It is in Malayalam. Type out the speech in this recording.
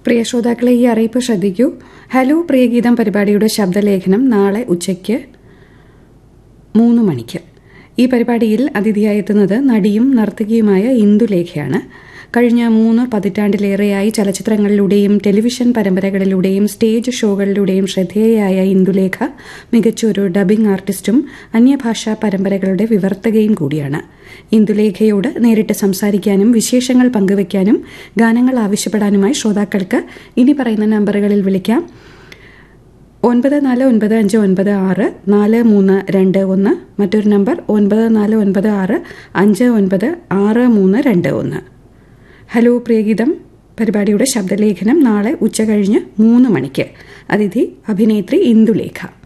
പ്രിയ ശ്രോതാക്കളെ ഈ അറിയിപ്പ് ശ്രദ്ധിക്കൂ ഹലോ പ്രിയഗീതം പരിപാടിയുടെ ശബ്ദലേഖനം നാളെ ഉച്ചയ്ക്ക് മൂന്ന് മണിക്ക് ഈ പരിപാടിയിൽ അതിഥിയായി എത്തുന്നത് നടിയും നർത്തകിയുമായ ഇന്ദുലേഖയാണ് കഴിഞ്ഞ മൂന്ന് പതിറ്റാണ്ടിലേറെയായി ചലച്ചിത്രങ്ങളിലൂടെയും ടെലിവിഷൻ പരമ്പരകളിലൂടെയും സ്റ്റേജ് ഷോകളിലൂടെയും ശ്രദ്ധേയയായ ഇന്ദുലേഖ മികച്ചൊരു ഡബിംഗ് ആർട്ടിസ്റ്റും അന്യഭാഷാ പരമ്പരകളുടെ വിവർത്തകയും കൂടിയാണ് ഇന്ദുലേഖയോട് നേരിട്ട് സംസാരിക്കാനും വിശേഷങ്ങൾ പങ്കുവയ്ക്കാനും ഗാനങ്ങൾ ആവശ്യപ്പെടാനുമായി ശ്രോതാക്കൾക്ക് ഇനി പറയുന്ന നമ്പറുകളിൽ വിളിക്കാം ഒൻപത് നാല് ഒൻപത് അഞ്ച് ഒൻപത് ആറ് നാല് മൂന്ന് രണ്ട് ഒന്ന് മറ്റൊരു നമ്പർ ഒൻപത് നാല് ഒൻപത് ആറ് അഞ്ച് ഒൻപത് ആറ് മൂന്ന് രണ്ട് ഒന്ന് ഹലോ പ്രിയഗീതം പരിപാടിയുടെ ശബ്ദലേഖനം നാളെ ഉച്ച കഴിഞ്ഞ് മൂന്ന് മണിക്ക് അതിഥി അഭിനേത്രി ഇന്ദുലേഖ